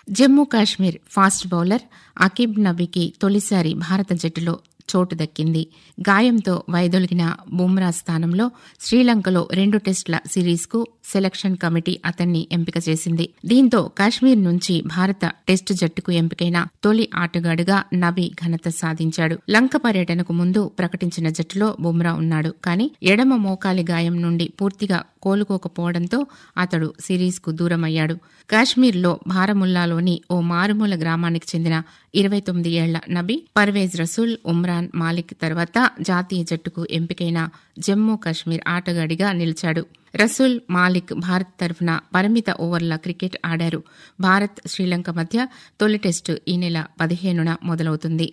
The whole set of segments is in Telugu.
జమ్మూ కాశ్మీర్ ఫాస్ట్ బౌలర్ అకీబ్ నబీకి తొలిసారి భారత జట్టులో చోటు దక్కింది గాయంతో వైదొలిగిన బుమ్రా స్థానంలో శ్రీలంకలో రెండు టెస్టుల సిరీస్కు సెలక్షన్ కమిటీ అతన్ని ఎంపిక చేసింది దీంతో కాశ్మీర్ నుంచి భారత టెస్టు జట్టుకు ఎంపికైన తొలి ఆటగాడుగా నబీ ఘనత సాధించాడు లంక పర్యటనకు ముందు ప్రకటించిన జట్టులో బుమ్రా ఉన్నాడు కానీ ఎడమ మోకాలి గాయం నుండి పూర్తిగా కోలుకోకపోవడంతో అతడు సిరీస్కు దూరమయ్యాడు కాశ్మీర్లో బారముల్లాలోని ఓ మారుమూల గ్రామానికి చెందిన ఇరవై తొమ్మిది ఏళ్ల నబీ పర్వేజ్ రసూల్ ఉమ్రాన్ మాలిక్ తర్వాత జాతీయ జట్టుకు ఎంపికైన జమ్మూ కాశ్మీర్ ఆటగాడిగా నిలిచాడు రసూల్ మాలిక్ భారత్ తరఫున పరిమిత ఓవర్ల క్రికెట్ ఆడారు భారత్ శ్రీలంక మధ్య తొలి టెస్టు ఈ నెల పదిహేనున మొదలవుతుంది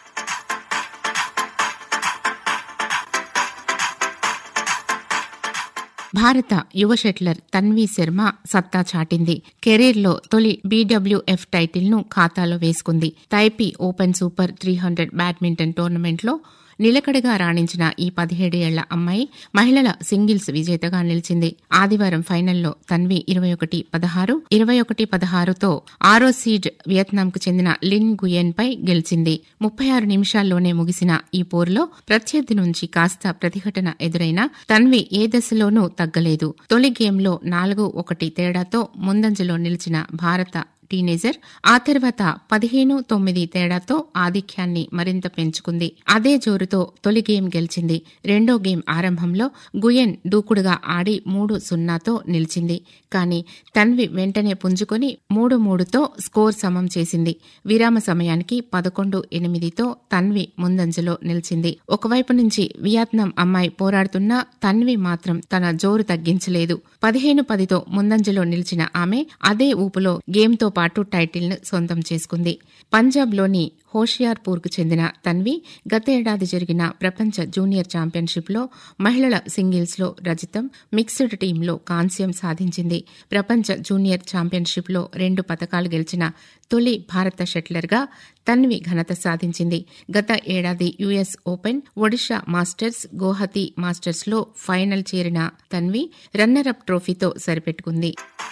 భారత యువ షెట్లర్ తన్వీ శర్మ సత్తా చాటింది కెరీర్లో తొలి బీడబ్ల్యూఎఫ్ టైటిల్ను ఖాతాలో వేసుకుంది Taipei open super three hundred badminton టోర్నమెంట్లో నిలకడగా రాణించిన ఈ పదిహేడేళ్ల అమ్మాయి మహిళల సింగిల్స్ విజేతగా నిలిచింది ఆదివారం ఫైనల్లో తన్వి ఇరవై ఒకటి పదహారు ఇరవై ఒకటి పదహారుతో ఆరో సీడ్ వియత్నాంకు చెందిన లిన్ గుయెన్ పై గెలిచింది ముప్పై ఆరు నిమిషాల్లోనే ముగిసిన ఈ పోరులో ప్రత్యర్థి నుంచి కాస్త ప్రతిఘటన ఎదురైనా తన్వి ఏ దశలోనూ తగ్గలేదు తొలి గేమ్లో నాలుగు ఒకటి తేడాతో ముందంజలో నిలిచిన భారత టీనేజర్ ఆ తర్వాత పదిహేను తొమ్మిది తేడాతో ఆధిక్యాన్ని మరింత పెంచుకుంది అదే జోరుతో తొలి గేమ్ గెలిచింది రెండో గేమ్ ఆరంభంలో గుయెన్ దూకుడుగా ఆడి మూడు సున్నాతో నిలిచింది కానీ తన్వి వెంటనే పుంజుకొని మూడు మూడుతో స్కోర్ సమం చేసింది విరామ సమయానికి పదకొండు ఎనిమిదితో తన్వి ముందంజలో నిలిచింది ఒకవైపు నుంచి వియత్నాం అమ్మాయి పోరాడుతున్నా తన్వి మాత్రం తన జోరు తగ్గించలేదు పదిహేను పదితో ముందంజలో నిలిచిన ఆమె అదే ఊపులో గేమ్తో పాటు టైటిల్ను సొంతం చేసుకుంది పంజాబ్లోని హోషియార్పూర్కు చెందిన తన్వి గతేడాది జరిగిన ప్రపంచ జూనియర్ ఛాంపియన్షిప్లో మహిళల సింగిల్స్లో రజతం మిక్స్డ్ టీంలో కాంస్యం సాధించింది ప్రపంచ జూనియర్ ఛాంపియన్షిప్లో రెండు పతకాలు గెలిచిన తొలి భారత షట్లర్గా తన్వి ఘనత సాధించింది గత ఏడాది US open Odisha masters Guwahati మాస్టర్స్లో ఫైనల్ చేరిన తన్వి రన్నరప్ ట్రోఫీతో సరిపెట్టుకుంది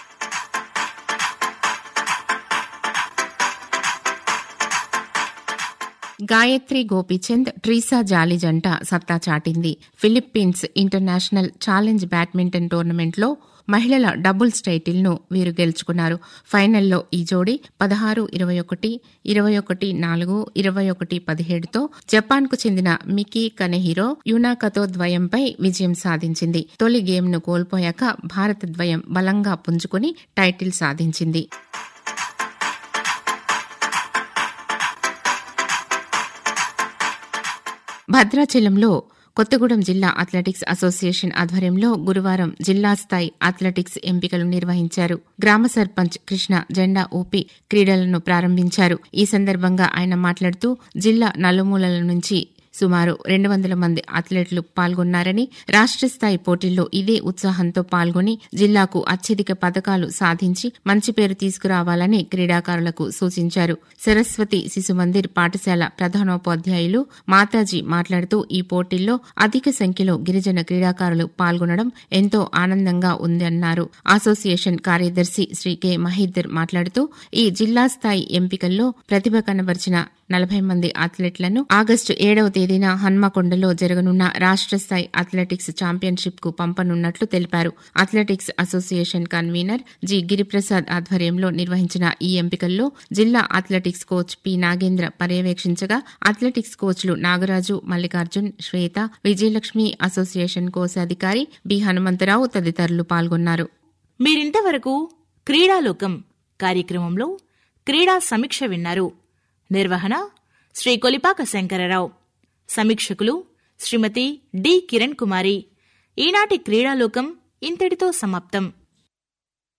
గాయత్రి గోపీచంద్ ట్రీసా జాలి జంట సత్తా చాటింది ఫిలిప్పీన్స్ ఇంటర్నేషనల్ ఛాలెంజ్ బ్యాడ్మింటన్ టోర్నమెంట్లో మహిళల డబుల్స్ టైటిల్ను వీరు గెలుచుకున్నారు ఫైనల్లో ఈ జోడీ పదహారు ఇరవై ఒకటి ఇరవై ఒకటి నాలుగు ఇరవై ఒకటి పదిహేడుతో జపాన్కు చెందిన మికీ కనెహిరో యునాకతో ద్వయంపై విజయం సాధించింది తొలి గేమ్ను కోల్పోయాక భారత ద్వయం బలంగా పుంజుకుని టైటిల్ సాధించింది భద్రాచలంలో కొత్తగూడెం జిల్లా అథ్లెటిక్స్ అసోసియేషన్ ఆధ్వర్యంలో గురువారం జిల్లా స్థాయి అథ్లెటిక్స్ ఎంపికలు నిర్వహించారు గ్రామ సర్పంచ్ కృష్ణ జెండా ఊపి క్రీడలను ప్రారంభించారు ఈ సందర్భంగా ఆయన మాట్లాడుతూ జిల్లా నలుమూలల నుంచి సుమారు రెండు వందల మంది అథ్లెట్లు పాల్గొన్నారని రాష్ట్ర స్థాయి పోటీల్లో ఇదే ఉత్సాహంతో పాల్గొని జిల్లాకు అత్యధిక పథకాలు సాధించి మంచి పేరు తీసుకురావాలని క్రీడాకారులకు సూచించారు సరస్వతి శిశు మందిర్ పాఠశాల ప్రధానోపాధ్యాయులు మాతాజీ మాట్లాడుతూ ఈ పోటీల్లో అధిక సంఖ్యలో గిరిజన క్రీడాకారులు పాల్గొనడం ఎంతో ఆనందంగా ఉందన్నారు అసోసియేషన్ కార్యదర్శి శ్రీ కె మహీద్దర్ మాట్లాడుతూ ఈ జిల్లా స్థాయి ఎంపికల్లో ప్రతిభ కనబరిచిన నలభై మంది అథ్లెట్లను ఆగస్టు ఏడవ తేదీన హన్మకొండలో జరగనున్న రాష్ట్ర స్థాయి అథ్లెటిక్స్ ఛాంపియన్షిప్ కు పంపనున్నట్లు తెలిపారు athletics association convener G Giriprasad ఆధ్వర్యంలో నిర్వహించిన ఈ ఎంపికల్లో జిల్లా అథ్లెటిక్స్ కోచ్ పి నాగేంద్ర పర్యవేక్షించగా అథ్లెటిక్స్ కోచ్లు నాగరాజు మల్లికార్జున్ శ్వేత విజయలక్ష్మి అసోసియేషన్ కోశాధికారి బి హనుమంతరావు తదితరులు పాల్గొన్నారు మీరింతవరకు క్రీడాలోకం కార్యక్రమంలో క్రీడా సమీక్ష విన్నారు నిర్వహణ శ్రీ కొలిపాక శంకరరావు సమీక్షకులు శ్రీమతి డి కిరణ్ కుమారి ఈనాటి క్రీడాలోకం ఇంతటితో సమాప్తం